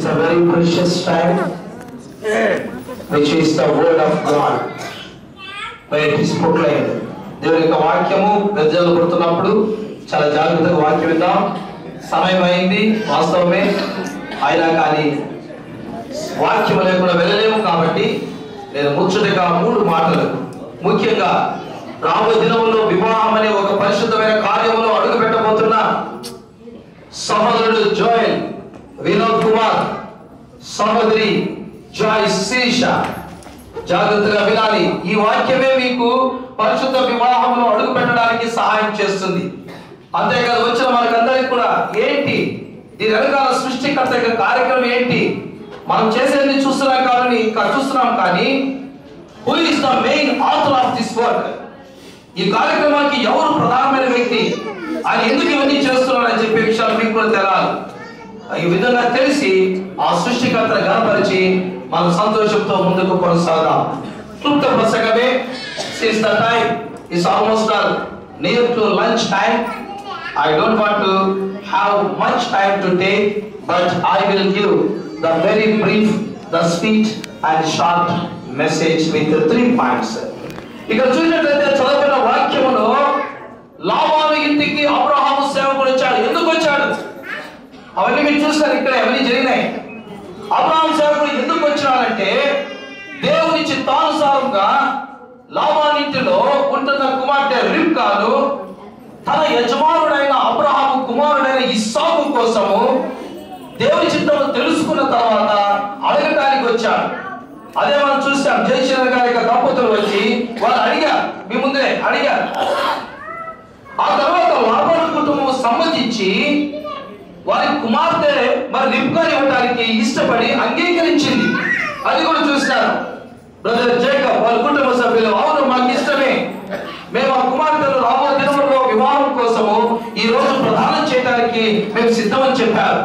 a very precious time, which is the word of God, where it is proclaimed. దేవుని యొక్క వాక్యము వెదజల్లు పడుతున్నప్పుడు చాలా జాగ్రత్తగా వాక్యం విందాం సమయం అయింది వాస్తవమే అయినా కానీ వాక్యం లేకుండా వెళ్ళలేము కాబట్టి నేను ముచ్చటగా మూడు మాటలు ముఖ్యంగా రాబోయే దినంలో వివాహం అనే ఒక పరిశుద్ధమైన కార్యములో అడుగు పెట్టబోతున్న సహోదరుడు జోయల్ వినోద్ కుమార్ సహోదరి జాయ్ శీర్ష జాగ్రత్తగా వినాలి ఈ వాక్యమే మీకు పరిశుద్ధ వివాహంలో అడుగు పెట్టడానికి సహాయం చేస్తుంది అంతేకాదు వచ్చిన మనకందరికి కూడా ఏంటి దీని వెనకాల సృష్టికర్త యొక్క కార్యక్రమం ఏంటి మనం చేసేది చూస్తున్నాం కానీ ఇంకా చూస్తున్నాం కానీ who is the main author of this work ఈ కార్యక్రమానికి ఎవరు ప్రధానమైన వ్యక్తి ఆయన ఎందుకు ఇవన్నీ చేస్తున్నారని చెప్పే విషయాలు మీకు కూడా తెలాలి ఈ విధంగా తెలిసి ఆ సృష్టికర్తను గనపరిచి మనం సంతోషంతో ముందుకు కొనసాగాం క్లుప్త ప్రసంగమే since the time is almost all near to lunch time I don't want to have much time to take but I will give the very brief the speech and short message with three points ఇక్కడ చూసినట్లయితే చదువుకున్న వాక్యములో లాభాలు ఇంటికి అబ్రహాము సేవకుడు వచ్చాడు ఎందుకు వచ్చాడు అవన్నీ మీరు చూస్తారు ఇక్కడ అవన్నీ జరిగినాయి అబ్రహాం సేవకుడు ఎందుకు వచ్చినాడంటే దేవుని చిత్తానుసారంగా లాభానింటిలో ఉంటున్న కుమార్తె రిబ్కాను తన యజమానుడైన అబ్రహాము కుమారుడైన ఇస్సాకు కోసము దేవుని చిత్తము తెలుసుకున్న తర్వాత అడగటానికి వచ్చాడు అదే మనం చూసాం జయచంద్ర గారి యొక్క దంపతులు వచ్చి వాళ్ళు అడిగారు మీ ముందే అడిగారు ఆ తర్వాత లాభాల కుటుంబం సమ్మతించి వారి కుమార్తె మరి రిబ్కాని ఇవ్వడానికి ఇష్టపడి అంగీకరించింది అది కూడా చూశారు బ్రదర్ జేకబ్ వాళ్ళ కుటుంబ సభ్యులు అవును మాకు ఇష్టమే మేము ఆ కుమార్తెలు రాబో దినములో వివాహం కోసము ఈ రోజు ప్రదానం చేయడానికి మేము సిద్ధమని చెప్పారు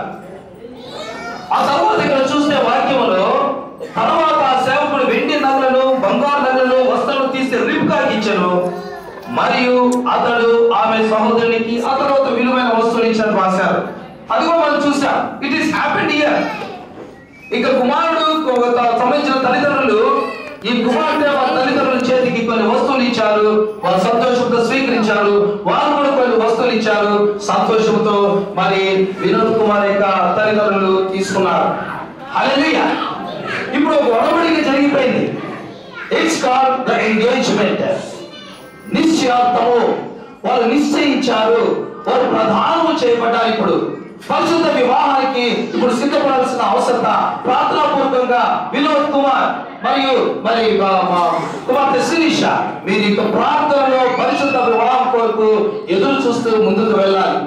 ఆ తర్వాత ఇక్కడ చూస్తే వాక్యములో తర్వాత ఆ సేవకుడు వెండి నగలను బంగారు నగలను వస్త్రాలు తీసి రిబ్కాకి ఇచ్చాను మరియు అతడు ఆమె సహోదరునికి ఆ తర్వాత విలువైన వస్తువులు ఇచ్చాను రాశారు అది కూడా మనం చూసాం ఇట్ ఈస్ హ్యాపెండ్ ఇయర్ ఇక కుమారుడు ఒక త- సంబంధించిన తల్లిదండ్రులు ఈ కుమార్తె వాళ్ళ తల్లిదండ్రుల చేతికి కొన్ని వస్తువులు ఇచ్చారు వాళ్ళు సంతోషంతో స్వీకరించారు వారు కూడా కొన్ని వస్తువులు ఇచ్చారు సంతోషంతో మరి వినోద్ కుమార్ యొక్క తల్లిదండ్రులు తీసుకున్నారు హల్లెలూయా ఇప్పుడు ఒక ఒడబడిక జరిగిపోయింది ఇట్స్ కాల్ ద ఎంగేజ్మెంట్ నిశ్చయార్థము వాళ్ళు నిశ్చయించారు వారు ప్రధానము చేయబడ్డారు ఇప్పుడు పరిశుద్ధ వివాహానికి ఇప్పుడు సిద్ధపడాల్సిన అవసరత ప్రార్థనాపూర్వకంగా వినోద్ కుమార్ మరియు మరి మా- మా కుమార్తె శిరీష మీరు ఇక ప్రార్థనలో పరిశుద్ధ వివాహం కొరకు ఎదురు చూస్తూ ముందుకు వెళ్ళాలి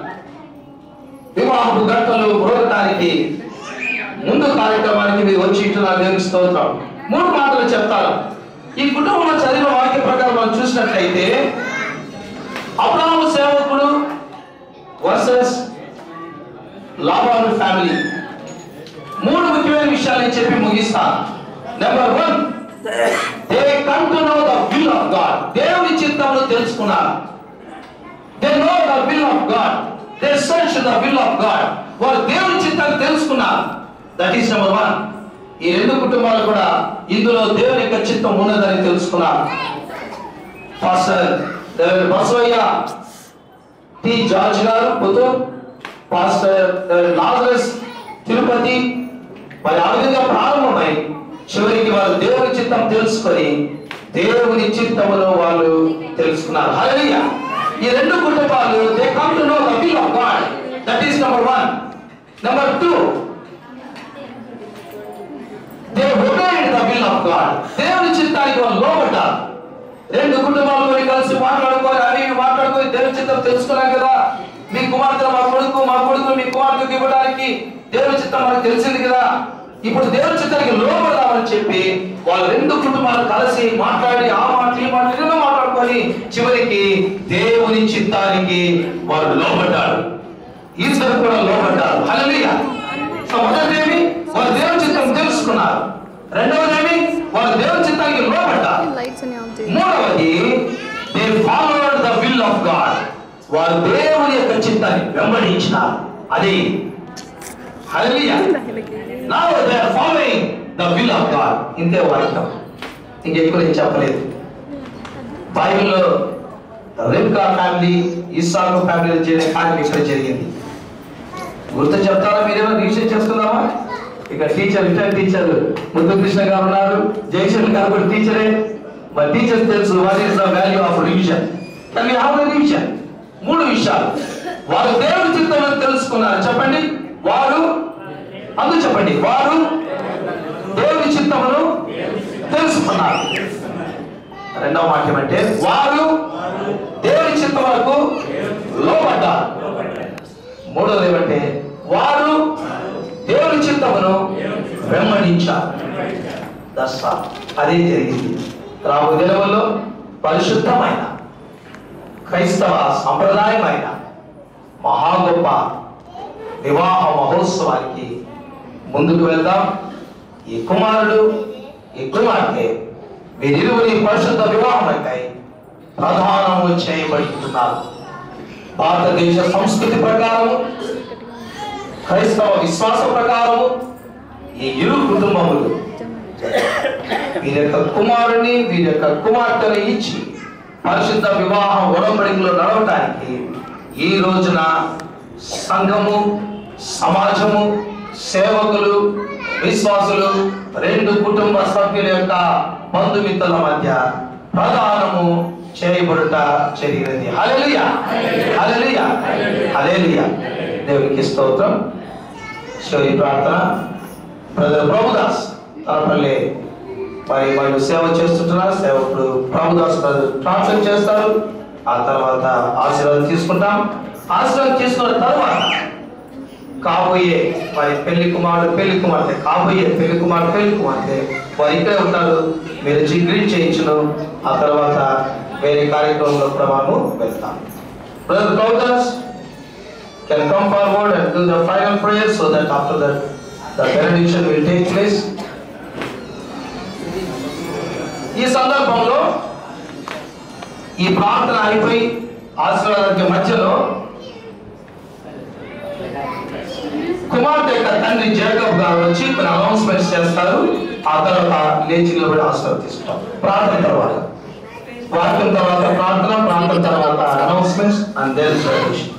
వివాహపు గంటలు బ్రోగటానికి ముందు కార్యక్రమానికి మీరు వచ్చి ఇట్టున్నారు దేవుని స్తోత్రం మూడు మాటలు చెప్తారు ఈ కుటుంబంలో చదివిన వాక్య ప్రకారం మనం చూసినట్లయితే అబ్రాహము సేవకుడు వర్సెస్ లాభాను ఫ్యామిలీ మూడు ముఖ్యమైన విషయాలు నేను చెప్పి ముగిస్తాను number one they come to know the will of God దేవుని చిత్తమును తెలుసుకున్నారు they know the will of God they search the will of God వారు దేవుని చిత్తాన్ని తెలుసుకున్నారు దట్ ఈస్ నెంబర్ వన్ ఈ రెండు కుటుంబాలు కూడా ఇందులో దేవుని యొక్క చిత్తం ఉన్నదని తెలుసుకున్నారు pastor reverend Basavayya T George గారు Puttur pastor reverend Lazarus Tirupati మరి ఆ విధంగా ప్రారంభమై చివరికి వారు దేవుని చిత్తం తెలుసుకొని దేవుని చిత్తములో వాళ్ళు తెలుసుకున్నారు హల్లెలూయా ఈ రెండు కుటుంబాలు they come to know the will of God that is number one number two they obeyed the will of God దేవుని చిత్తానికి వాళ్ళు లోబడ్డారు రెండు కుటుంబాలు కూడా కలిసి మాట్లాడుకొని అవి ఇవి మాట్లాడుకొని దేవుని చిత్తం తెలుసుకున్నాం కదా మీ కుమార్తె మా కొడుకు మా కొడుకు మీ కుమార్తెకు ఇవ్వడానికి దేవుని చిత్తం మనకు తెలిసింది కదా ఇప్పుడు దేవుని చిత్తానికి లోబడదామని చెప్పి వాళ్ళ రెండు కుటుంబాలు కలిసి మాట్లాడి ఆ మాట ఈ మాట ఎన్నో మాట్లాడుకొని చివరికి దేవుని చిత్తానికి వారు లోబడ్డారు ఇద్దరు కూడా లోబడ్డారు హల్లెలూయా సో మొదటిదేమి వారు దేవుని చిత్తం తెలుసుకున్నారు రెండవదేమి వారు దేవుని చిత్తానికి లోబడ్డారు lights on out there. మూడవది they followed the will of God వారు దేవుని యొక్క చిత్తాన్ని వెంబడించినారు అది హల్లెలూయా నాలుగవది ద విల్ ఆఫ్ గాడ్ ఇంతే వాక్యం ఇంకెక్కువ నేను చెప్పలేదు బైబిల్లో రెబ్కా ఫ్యామిలీ ఇస్సాకు ఫ్యామిలీ జరిగిన కార్యం ఇక్కడ జరిగింది గుర్తు చెప్తారా మీరేమో రీసెర్చ్ చేసుకుందామా ఇక టీచర్ రిటైర్ టీచర్ ముద్దు కృష్ణ గారు ఉన్నారు జయశంకర్ గారు కూడా టీచరే మరి టీచర్స్ తెలుసు what is the value of revision కానీ హావ్ రివిజన్ మూడు విషయాలు వారు దేవుడి చిత్తమని తెలుసుకున్నారు చెప్పండి వారు అందు చెప్పండి వారు దేవుడి చిత్తమును తెలుసుకున్నారు రెండవ వాక్యం అంటే వారు దేవుడి చిత్తములకు లోపడ్డారు మూడోది ఏమంటే వారు దేవుని చిత్తమును వెంబడించారు దశ అదే జరిగింది రాబో దినముల్లో పరిశుద్ధమైన క్రైస్తవ సంప్రదాయమైన మహా గొప్ప వివాహ మహోత్సవానికి ముందుకు వెళ్దాం ఈ కుమారుడు ఈ కుమార్తె వీరిరువురి పరిశుద్ధ వివాహమైకై ప్రధానము చేయబడుతున్నారు భారతదేశ సంస్కృతి ప్రకారము క్రైస్తవ విశ్వాస ప్రకారము ఈ ఇరు కుటుంబములు వీరి యొక్క కుమారుని వీరి యొక్క కుమార్తెను ఇచ్చి పరిశుద్ధ వివాహ ఉడంబడికలో నడవటానికి ఈ రోజున సంఘము సమాజము సేవకులు విశ్వాసులు రెండు కుటుంబ సభ్యుల యొక్క బంధుమిత్రుల మధ్య ప్రధానము చేయబడుట జరిగినది హల్లెలూయా హల్లెలూయా హల్లెలూయా దేవునికి స్తోత్రం చివరి ప్రార్థన బ్రదర్ ప్రభుదాస్ తనపల్లి మరి వాళ్ళు సేవ చేస్తుంటున్నారు సేవకుడు ప్రభుదాస్ బ్రదర్ ట్రాన్స్ఫర్ చేస్తారు ఆ తర్వాత ఆశీర్వాదం తీసుకుంటాం ఆశీర్వాదం తీసుకున్న తర్వాత కాబోయే వారి పెళ్లి కుమారుడు పెళ్లి కుమార్తె కాబోయే పెళ్లి కుమారుడు పెళ్లి కుమార్తె వారు ఇక్కడే ఉంటారు మీరు వచ్చి గ్రీట్ చేయించును ఆ తర్వాత వేరే కార్యక్రమంలో కూడా మనము వెళ్తాం brother Prabhudas can come forward and do the final prayer so that after that the benediction will take place. ఈ సందర్భంలో ఈ ప్రార్థన అయిపోయి ఆశీర్వాదానికి మధ్యలో కుమార్తె యొక్క తండ్రి జేకబ్ గారు వచ్చి కొన్ని అనౌన్స్మెంట్స్ చేస్తారు ఆ తర్వాత లేచి నిలబడి ఆశీర్వాదం తీసుకుంటాం ప్రార్థన తర్వాత వాక్యం తర్వాత ప్రార్థన ప్రార్థన తర్వాత అనౌన్స్మెంట్స్ అండ్ దేర్ సొల్యూషన్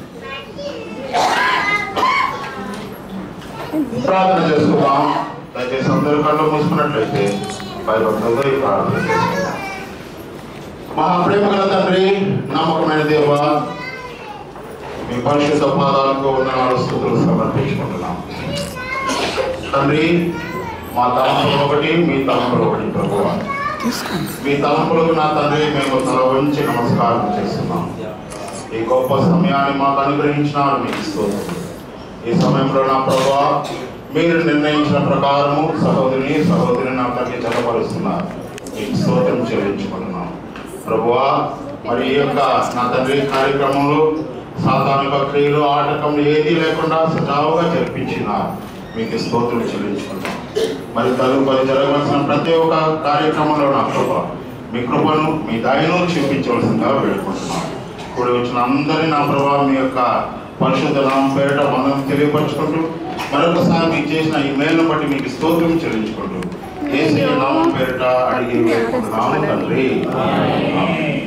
ప్రార్థన చేసుకుందాం దయచేసి అందరూ కళ్ళు మూసుకున్నట్లయితే భయభక్తులతో ఈ ప్రార్థన చేసుకుందాం మహా ప్రేమ గల తండ్రి నమ్మకమైన దేవ మీ పరిశుద్ధ పాదాలకు వందనాలు స్థుతులు సమర్పించుకుంటున్నాం తండ్రి మా తలంపులు ఒకటి మీ తలంపులు ఒకటి ప్రభువ మీ తలంపులకు నా తండ్రి మేము తల వంచి నమస్కారం చేస్తున్నాం ఈ గొప్ప సమయాన్ని మాకు అనుగ్రహించినారు మీకు స్తోత్రం ఈ సమయంలో నా ప్రభా మీరు నిర్ణయించిన ప్రకారము సహోదరిని సహోదరిని నా తల్లి జతపరుస్తున్నారు మీకు స్తోత్రం చెల్లించుకుంటున్నాం ప్రభువా మరి ఈ యొక్క నా తండ్రి కార్యక్రమంలో సాధారణ క్రియలు ఆటకములు ఏదీ లేకుండా సజావుగా జరిపించినారు మీకు స్తోత్రం చెల్లించుకుంటాం మరి తదుపరి జరగవలసిన ప్రతి ఒక్క కార్యక్రమంలో నా కృప మీ కృపను మీ దయను చూపించవలసిందిగా వేడుకుంటున్నాం కూడి వచ్చిన అందరి నా ప్రభావ మీ యొక్క పరిశుద్ధ నామం పేరిట మనం తెలియపరచుకుంటూ మరొకసారి మీకు చేసిన ఈ మేలును బట్టి మీకు స్తోత్రం చెల్లించుకుంటూ ఏసీ నామం పేరిట అడిగి వేడుకుంటున్నాము తండ్రి ఆమేన్.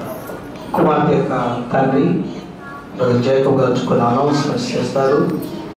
కుమార్తె యొక్క తండ్రి జయకబ్ గారు కొన్ని అనౌన్స్మెంట్స్ చేస్తారు